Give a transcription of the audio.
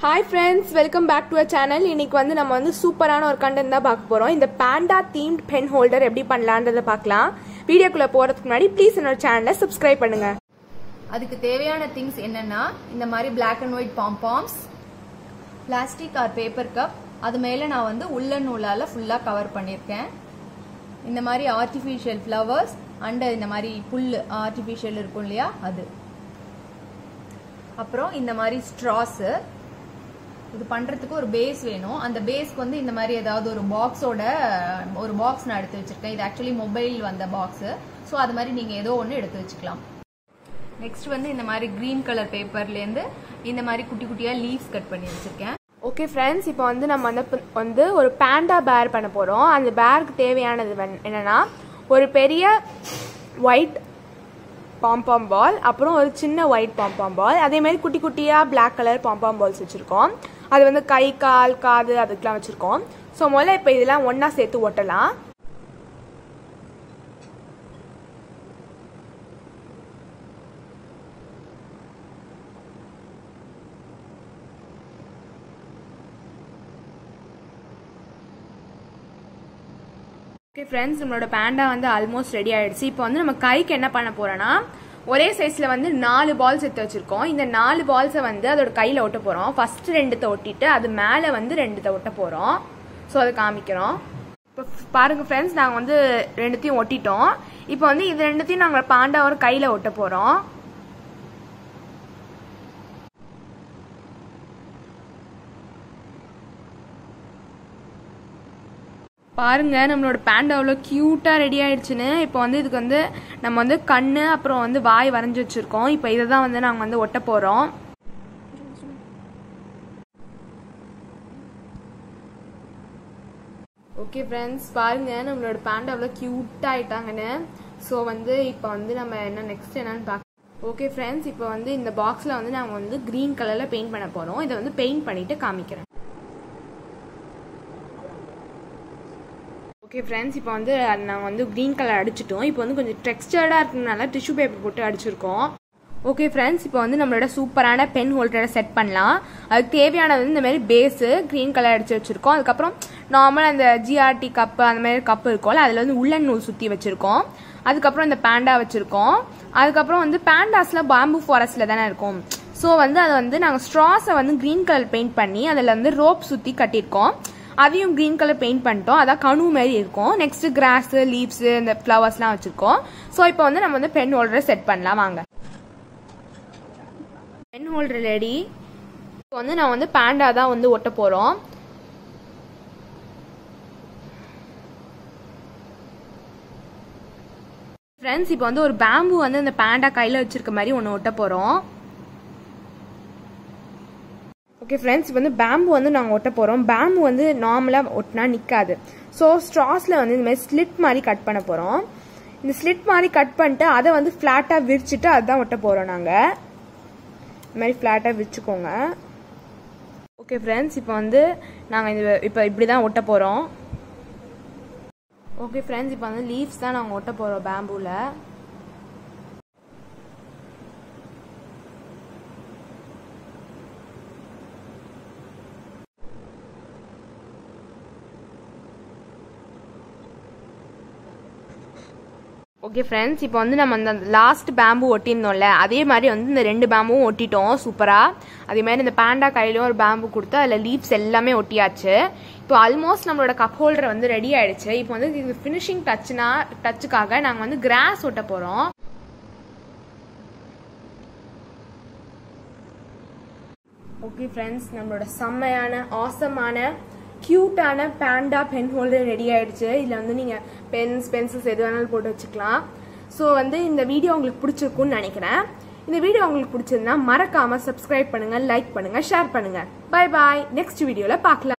hi friends welcome back to a channel இன்னைக்கு வந்து நம்ம வந்து சூப்பரான ஒரு கண்டென்ட் தான் பார்க்க போறோம் இந்த பேண்டா தீம்ட் பென் ஹோல்டர் எப்படி பண்ணலான்றதை பார்க்கலாம் வீடியோக்குள்ள போறதுக்கு முன்னாடி ப்ளீஸ் என்னோட சேனலை சப்ஸ்கிரைப் பண்ணுங்க அதுக்கு தேவையான திங்ஸ் என்னன்னா இந்த மாதிரி black and white pompoms plastic or paper cup அது மேல நான் வந்து உள்ள நூலால ஃபுல்லா கவர் பண்ணியிருக்கேன் இந்த மாதிரி ஆர்டிஃபிஷியல் ஃப்ளவர்ஸ் அண்ட் இந்த மாதிரி புல் ஆர்டிஃபிஷியல் இருக்கும் இல்லையா அது அப்புறம் இந்த மாதிரி ஸ்ட்ராஸ் இது பண்றதுக்கு ஒரு பேஸ் வேணும் அந்த பேஸ்க்கு வந்து இந்த மாதிரி ஏதாவது ஒரு பாக்ஸோட ஒரு பாக்ஸ் நான் எடுத்து வச்சிருக்கேன் இது ஆக்சுவலி மொபைல் வந்த பாக்ஸ் ஸோ அது மாதிரி நீங்க ஏதோ ஒன்று எடுத்து வச்சுக்கலாம் நெக்ஸ்ட் வந்து இந்த மாதிரி கிரீன் கலர் பேப்பர்லேருந்து இந்த மாதிரி குட்டி குட்டியா லீவ்ஸ் கட் பண்ணி வச்சிருக்கேன் ஓகே ஃப்ரெண்ட்ஸ் இப்போ வந்து நம்ம வந்து ப- வந்து ஒரு பேண்டா பேர் பண்ண போறோம் அந்த பேருக்கு தேவையானது வந்து என்னன்னா ஒரு பெரிய ஒயிட் பாம்பாம் பால் அப்புறம் ஒரு சின்ன ஒயிட் பாம்பாம் பால் அதே மாதிரி குட்டி குட்டியாக Black கலர் பாம்பாம் பால்ஸ் வச்சுருக்கோம் அது வந்து கை கால் காது அதுக்கெலாம் வச்சுருக்கோம் ஸோ முதல்ல இப்போ இதெல்லாம் ஒன்றா சேர்த்து ஒட்டலாம் ஓகே ஃப்ரெண்ட்ஸ் நம்மளோட பேண்டா வந்து ஆல்மோஸ்ட் ரெடி ஆயிடுச்சு இப்போ வந்து நம்ம கைக்கு என்ன பண்ண போறோம்னா ஒரே சைஸ்ல வந்து நாலு பால்ஸ் எடுத்து வச்சிருக்கோம் இந்த நாலு பால்ஸை வந்து அதோட கையில ஒட்ட போறோம் ஃபர்ஸ்ட் ரெண்டுத்தை ஒட்டிட்டு அது மேல வந்து ரெண்டுத்தை ஒட்ட போறோம் ஸோ அதை காமிக்கிறோம் இப்போ பாருங்க ஃப்ரெண்ட்ஸ் நாங்கள் வந்து ரெண்டுத்தையும் ஒட்டிட்டோம் இப்போ வந்து இது ரெண்டுத்தையும் நாங்கள் பாண்டாவோட கையில ஒட்ட போறோம் பாருங்க நம்மளோட பேண்டா அவ்வளோ க்யூட்டாக ரெடி ஆயிடுச்சுன்னு இப்போ வந்து இதுக்கு வந்து நம்ம வந்து கண்ணு அப்புறம் வந்து வாய் வரைஞ்சி வச்சிருக்கோம் இப்போ இதை தான் வந்து நாங்கள் வந்து ஒட்ட போகிறோம் ஓகே ஃப்ரெண்ட்ஸ் பாருங்க நம்மளோட பேண்டா அவ்வளோ க்யூட்டாக ஆயிட்டாங்கன்னு ஸோ வந்து இப்போ வந்து நம்ம என்ன நெக்ஸ்ட் என்னன்னு பார்க்க ஓகே ஃப்ரெண்ட்ஸ் இப்போ வந்து இந்த பாக்ஸில் வந்து நாங்கள் வந்து க்ரீன் கலரில் பெயிண்ட் பண்ண போகிறோம் இதை வந்து பெயிண்ட் பண்ணிட்டு காமிக்கிறேன் ஓகே ஃப்ரெண்ட்ஸ் இப்போ வந்து அது நாங்கள் வந்து க்ரீன் கலர் அடிச்சிட்டோம் இப்போ வந்து கொஞ்சம் டெக்ஸ்டர்டாக இருக்கனால டிஷ்யூ பேப்பர் போட்டு அடிச்சிருக்கோம் ஓகே ஃப்ரெண்ட்ஸ் இப்போ வந்து நம்மளோட சூப்பரான பென் ஹோல்டரை செட் பண்ணலாம் அதுக்கு தேவையானது வந்து இந்த மாதிரி பேஸு க்ரீன் கலர் அடிச்சு வச்சிருக்கோம் அதுக்கப்புறம் நார்மல் அந்த ஜிஆர்டி கப்பு அந்த மாதிரி கப்பு இருக்கும்ல அதில் வந்து உள்ளன் நூல் சுற்றி வச்சிருக்கோம் அதுக்கப்புறம் இந்த பேண்டா வச்சிருக்கோம் அதுக்கப்புறம் வந்து பேண்டாஸ்ல பாம்பு ஃபாரஸ்ட்ல தானே இருக்கும் ஸோ வந்து அதை வந்து நாங்கள் ஸ்ட்ராஸை வந்து க்ரீன் கலர் பெயிண்ட் பண்ணி அதில் வந்து ரோப் சுற்றி கட்டியிருக்கோம் அதையும் க்ரீன் கலர் பெயிண்ட் பண்ணிட்டோம் அதான் கனு மாதிரி இருக்கும் நெக்ஸ்ட் கிராஸ் லீவ்ஸ் இந்த ஃப்ளவர்ஸ்லாம் வச்சிருக்கோம் ஸோ இப்போ வந்து நம்ம வந்து பென் ஹோல்டரை செட் பண்ணலாம் வாங்க பென் ஹோல்டர் ரெடி இப்போ வந்து நான் வந்து பேண்டா தான் வந்து ஒட்ட போகிறோம் ஃப்ரெண்ட்ஸ் இப்போ வந்து ஒரு பேம்பு வந்து இந்த பேண்டா கையில் வச்சிருக்க மாதிரி ஒன்று ஒட்ட போகிறோம் ஓகே ஃப்ரெண்ட்ஸ் இப்போ வந்து பேம்பு வந்து நாங்கள் ஒட்ட போகிறோம் பேம்பு வந்து நார்மலாக ஒட்டினா நிற்காது ஸோ ஸ்ட்ராஸில் வந்து இந்த மாதிரி ஸ்லிட் மாதிரி கட் பண்ண போகிறோம் இந்த ஸ்லிட் மாதிரி கட் பண்ணிட்டு அதை வந்து ஃப்ளாட்டாக விரிச்சிட்டு அதுதான் ஒட்ட போகிறோம் நாங்கள் இந்த மாதிரி ஃப்ளாட்டாக விரிச்சுக்கோங்க ஓகே ஃப்ரெண்ட்ஸ் இப்போ வந்து நாங்கள் இது இப்போ இப்படி தான் ஒட்ட போகிறோம் ஓகே ஃப்ரெண்ட்ஸ் இப்போ வந்து லீவ்ஸ் தான் நாங்கள் ஒட்ட போகிறோம் பேம்பூவில் ஓகே ஃப்ரெண்ட்ஸ் இப்போ வந்து நம்ம அந்த லாஸ்ட் பேம்பு ஒட்டியிருந்தோம்ல அதே மாதிரி வந்து இந்த ரெண்டு பேம்பும் ஒட்டிட்டோம் சூப்பராக அதே மாதிரி இந்த பேண்டா கையிலும் ஒரு பேம்பு கொடுத்து அதில் லீவ்ஸ் எல்லாமே ஒட்டியாச்சு இப்போ ஆல்மோஸ்ட் நம்மளோட கப் ஹோல்டர் வந்து ரெடி ஆயிடுச்சு இப்போ வந்து இது ஃபினிஷிங் டச்னா டச்சுக்காக நாங்கள் வந்து கிராஸ் ஒட்ட போகிறோம் ஓகே ஃப்ரெண்ட்ஸ் நம்மளோட செம்மையான ஆசமான க்யூட்டான பேண்டா பென் ஹோல்டர் ரெடி ஆயிடுச்சு இதில் வந்து நீங்கள் பென்ஸ் பென்சில்ஸ் எது வேணாலும் போட்டு வச்சுக்கலாம் ஸோ வந்து இந்த வீடியோ உங்களுக்கு பிடிச்சிருக்கும்னு நினைக்கிறேன் இந்த வீடியோ உங்களுக்கு பிடிச்சிருந்தா மறக்காம சப்ஸ்கிரைப் பண்ணுங்க லைக் பண்ணுங்க ஷேர் பண்ணுங்க பை பாய் நெக்ஸ்ட் வீடியோவில் பார்க்கலாம்